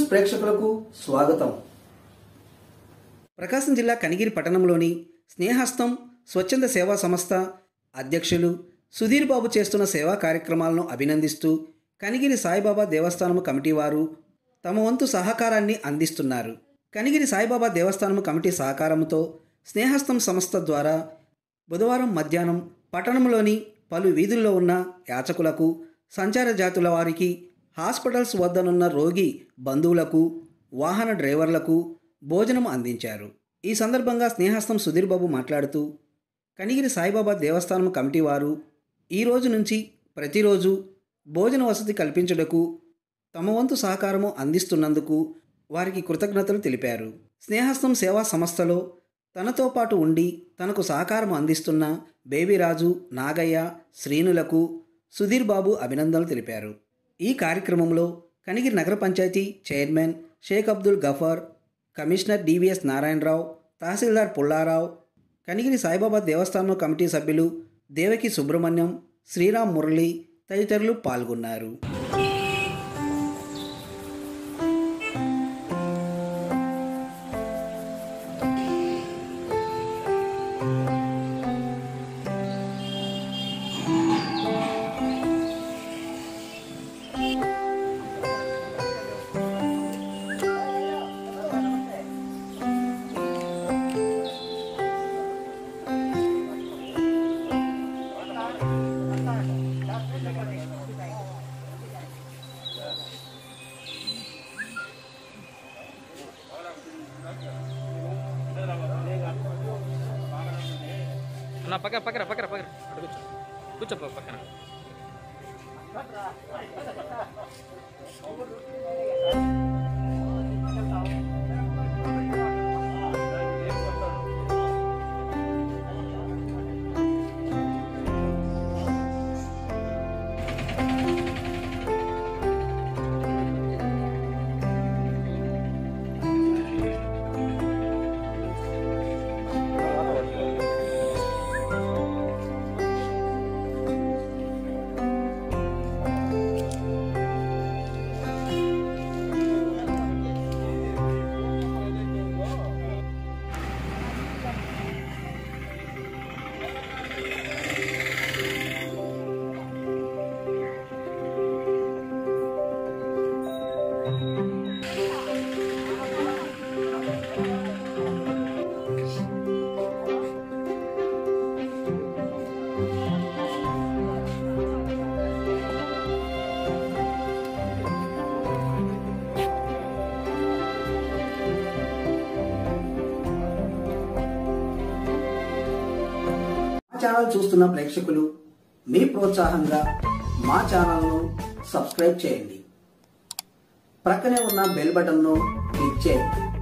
news ప్రేక్షకులకు స్వాగతం ప్రకాశం జిల్లా కనిగిరి పట్టణంలోని స్నేహస్తం స్వచ్ఛంద సేవా సంస్థ అధ్యక్షులు సుధీర్ బాబు చేస్తున్న సేవా కార్యక్రమాలను అభినందిస్తూ కనిగిరి సాయిబాబా దేవస్థానం కమిటీ వారు తమ వంతు సహకారాన్ని అందిస్తున్నారు కనిగిరి సాయిబాబా దేవస్థానం కమిటీ సహకారంతో స్నేహస్తం సంస్థ ద్వారా బుధవారం మధ్యాహ్నం పట్టణంలోని పలు వీధుల్లో ఉన్న యాచకులకు సంచార జాతుల వారికి హాస్పిటల్స్ వద్దనున్న రోగి బంధువులకు వాహన డ్రైవర్లకు భోజనం అందించారు ఈ సందర్భంగా స్నేహస్తం సుధీర్ బాబు మాట్లాడుతూ కనిగిరి సాయిబాబా దేవస్థానం కమిటీ వారు ఈ రోజు నుంచి ప్రతిరోజు భోజన వసతి కల్పించుటకు తమ వంతు సహకారము అందిస్తున్నందుకు వారికి కృతజ్ఞతలు తెలిపారు స్నేహస్తం సేవా సంస్థలో తనతో పాటు ఉండి తనకు సహకారం అందిస్తున్న బేబీరాజు నాగయ్య శ్రీనులకు సుధీర్ బాబు అభినందనలు తెలిపారు ఈ కార్యక్రమంలో కనిగిరి నగర పంచాయతీ chairman Shaik Abdul Gafar commissioner DVS Narayanarao tahsildar Pullarao Kanigiri Saibaba దేవస్థానం కమిటీ సభ్యులు దేవకి సుబ్రహ్మణ్యం శ్రీరామ్ మురళి తదితరులు పాల్గొన్నారు అన్న పక్కన పక్కన పక్కన పక్కన అటు కూర్చో కూర్చోప్ప పక్కన మా ఛానల్ చూస్తున్న ప్రేక్షకులు మీ ప్రోత్సాహంగా మా ఛానల్ను సబ్స్క్రైబ్ చేయండి ప్రక్కనే ఉన్న బెల్ బటన్ను క్లిక్ చేయండి